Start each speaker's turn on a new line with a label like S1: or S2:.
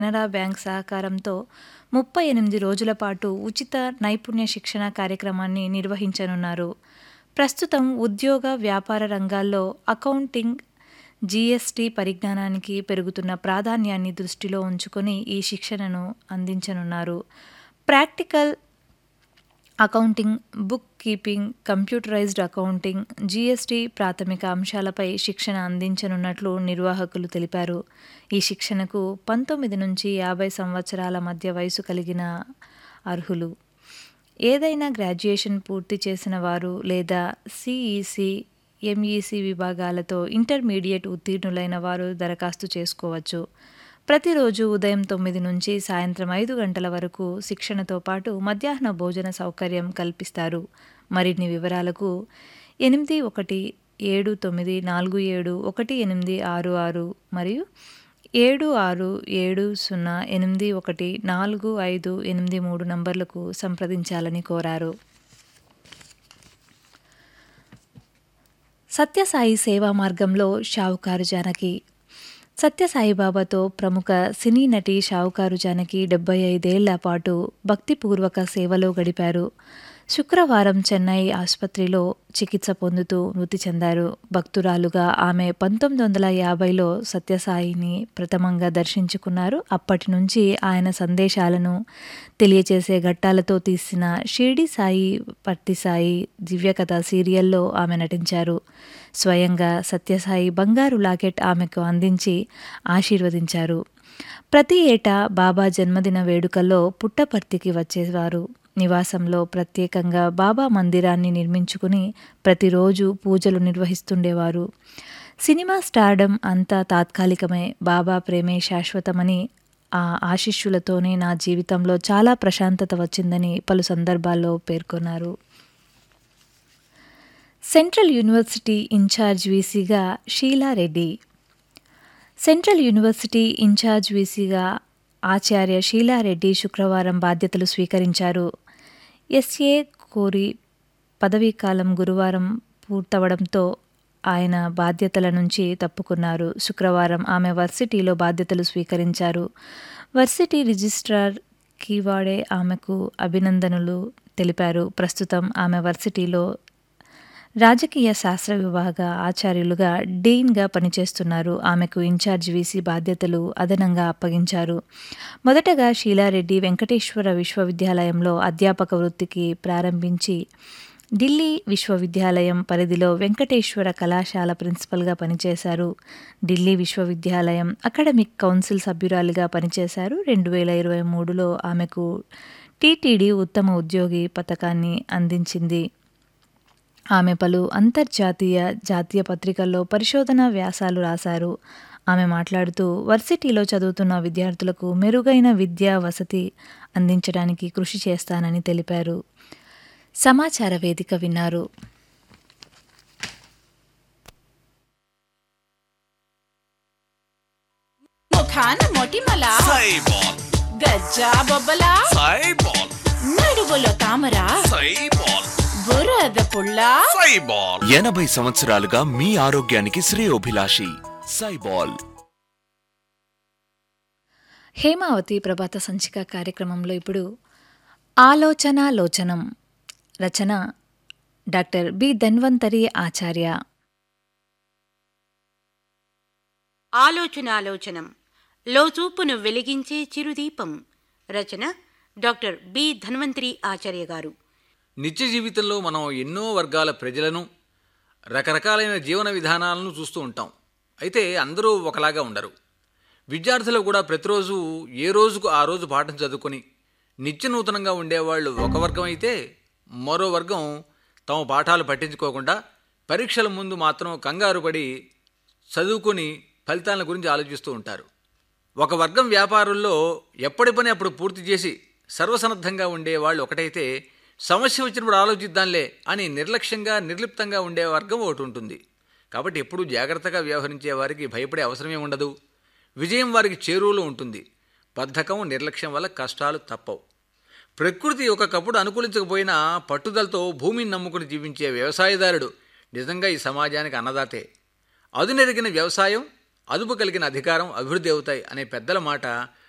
S1: Canara bank సహకారంతో ముప్పై ఎనిమిది రోజుల పాటు ఉచిత నైపుణ్య శిక్షణ కార్యక్రమాన్ని నిర్వహించనున్నారు ప్రస్తుతం ఉద్యోగ వ్యాపార రంగాల్లో అకౌంటింగ్ జీఎస్టీ పరిజ్ఞానానికి పెరుగుతున్న ప్రాధాన్యాన్ని దృష్టిలో ఉంచుకొని ఈ శిక్షణను అందించనున్నారు practical accounting book keeping computerised accounting GST ప్రాథమిక అంశాలపై శిక్షణ అందించనున్నట్లు నిర్వాహకులు తెలిపారు ఈ శిక్షణకు పంతొమ్మిది నుంచి యాభై సంవత్సరాల మధ్య వయసు కలిగిన అర్హులు ఏదైనా గ్రాడ్యుయేషన్ పూర్తి చేసిన వారు లేదా సిఈసి ఎంఈసి విభాగాలతో ఇంటర్మీడియట్ ఉత్తీర్ణులైన వారు దరఖాస్తు చేసుకోవచ్చు ప్రతిరోజు ఉదయం తొమ్మిది నుంచి సాయంత్రం ఐదు గంటల వరకు శిక్షణతో పాటు మధ్యాహ్న భోజన సౌకర్యం కల్పిస్తారు మరిన్ని వివరాలకు ఎనిమిది ఒకటి ఏడు తొమ్మిది నాలుగు ఏడు ఒకటి ఎనిమిది ఆరు ఆరు మరియు ఏడు ఆరు ఏడు సున్నా ఎనిమిది ఒకటి నాలుగు ఐదు ఎనిమిది మూడు నంబర్లకు సంప్రదించాలని కోరారు సత్యసాయి సేవా మార్గంలో షావుకారు జానకి సత్యసాయిబాబాతో ప్రముఖ సినీ నటి షావుకారు జానకి డెబ్బై ఐదేళ్ల పాటు భక్తిపూర్వక సేవలో గడిపారు శుక్రవారం చెన్నై ఆసుపత్రిలో చికిత్స పొందుతూ మృతి చెందారు భక్తురాలుగా ఆమె పంతొమ్మిది వందల యాభైలో సత్యసాయిని ప్రథమంగా దర్శించుకున్నారు అప్పటి నుంచి ఆయన సందేశాలను తెలియచేసే ఘట్టాలతో తీసిన షిరిడి సాయి పర్తి సాయి దివ్యకథ సీరియల్లో ఆమె నటించారు స్వయంగా సత్యసాయి బంగారు లాకెట్ ఆమెకు అందించి ఆశీర్వదించారు ప్రతి ఏటా బాబా జన్మదిన వేడుకల్లో పుట్టపర్తికి వచ్చేవారు నివాసంలో ప్రత్యేకంగా బాబా మందిరాన్ని నిర్మించుకుని ప్రతిరోజు పూజలు నిర్వహిస్తుండేవారు సినిమా స్టార్డమ్ అంతా తాత్కాలికమే బాబా ప్రేమే శాశ్వతమని ఆ ఆశిష్యులతోనే నా జీవితంలో చాలా ప్రశాంతత వచ్చిందని పలు సందర్భాల్లో పేర్కొన్నారు సెంట్రల్ యూనివర్సిటీ ఇన్ఛార్జ్ వీసీగా షీలారెడ్డి సెంట్రల్ యూనివర్సిటీ ఇన్ఛార్జ్ వీసీగా ఆచార్య షీలారెడ్డి శుక్రవారం బాధ్యతలు స్వీకరించారు ఎస్ఏ కోరి పదవీకాలం గురువారం పూర్తవడంతో ఆయన బాధ్యతల నుంచి తప్పుకున్నారు శుక్రవారం ఆమె వర్సిటీలో బాధ్యతలు స్వీకరించారు వర్సిటీ రిజిస్ట్రార్ కీవాడే ఆమెకు అభినందనలు తెలిపారు ప్రస్తుతం ఆమె వర్సిటీలో రాజకీయ శాస్త్ర విభాగ ఆచార్యులుగా డీన్గా పనిచేస్తున్నారు ఆమెకు ఇన్ఛార్జ్ వీసీ బాధ్యతలు అదనంగా అప్పగించారు మొదటగా షీలారెడ్డి వెంకటేశ్వర విశ్వవిద్యాలయంలో అధ్యాపక వృత్తికి ప్రారంభించి ఢిల్లీ విశ్వవిద్యాలయం పరిధిలో వెంకటేశ్వర కళాశాల ప్రిన్సిపల్గా పనిచేశారు ఢిల్లీ విశ్వవిద్యాలయం అకాడమిక్ కౌన్సిల్ సభ్యురాలిగా పనిచేశారు రెండు వేల ఇరవై మూడులో ఆమెకు టీటీడీ ఉత్తమ ఉద్యోగి పథకాన్ని అందించింది ఆమె పలు అంతర్జాతీయ జాతీయ పత్రికల్లో పరిశోధన వ్యాసాలు రాశారు ఆమె మాట్లాడుతూ వర్సిటీలో చదువుతున్న విద్యార్థులకు మెరుగైన విద్యా వసతి అందించడానికి కృషి చేస్తానని తెలిపారు సమాచార వేదిక విన్నారు
S2: ముఖాన మొటిమల
S3: సైబాల్
S2: గజ్జా బొబ్బల
S3: సైబాల్
S2: నడువులో తామర
S3: సైబాల్
S2: బురద పుల్ల
S3: సైబాల్ ఎనభై సంవత్సరాలుగా మీ ఆరోగ్యానికి శ్రేయోభిలాషి సైబాల్
S1: హేమావతి ప్రభాత సంచిక కార్యక్రమంలో ఇప్పుడు ఆలోచన లోచనం రచన డాక్టర్ బి ధన్వంతరి ఆచార్య
S4: ఆలోచనాలోచనం లోచూపును వెలిగించే చిరుదీపం రచన డాక్టర్ బి ధన్వంతరి ఆచార్య గారు
S5: నిత్య జీవితంలో మనం ఎన్నో వర్గాల ప్రజలను రకరకాలైన జీవన విధానాలను చూస్తూ ఉంటాం అయితే అందరూ ఒకలాగా ఉండరు విద్యార్థులు కూడా ప్రతిరోజు ఏ రోజుకు ఆ రోజు పాఠం చదువుకొని నిత్య నూతనంగా ఉండేవాళ్ళు ఒక వర్గం అయితే మరో వర్గం తమ పాఠాలు పట్టించుకోకుండా పరీక్షల ముందు మాత్రం కంగారు పడి చదువుకొని ఫలితాల గురించి ఆలోచిస్తూ ఉంటారు ఒక వర్గం వ్యాపారుల్లో ఎప్పటి పని అప్పుడు పూర్తి చేసి సర్వసన్నద్ధంగా ఉండే వాళ్ళు ఒకటైతే సమస్య వచ్చినప్పుడు ఆలోచిద్దాంలే అని నిర్లక్ష్యంగా నిర్లిప్తంగా ఉండే వర్గం ఒకటి ఉంటుంది కాబట్టి ఎప్పుడూ జాగ్రత్తగా వ్యవహరించే వారికి భయపడే అవసరమే ఉండదు విజయం వారికి చేరువలో ఉంటుంది బద్ధకం నిర్లక్ష్యం వల్ల కష్టాలు తప్పవు ప్రకృతి ఒకప్పుడు అనుకూలించకపోయినా పట్టుదలతో భూమిని నమ్ముకుని జీవించే వ్యవసాయదారుడు నిజంగా ఈ సమాజానికి అన్నదాతే అదునెరిగిన వ్యవసాయం అదుపు కలిగిన అధికారం అభివృద్ధి అవుతాయి అనే పెద్దల మాట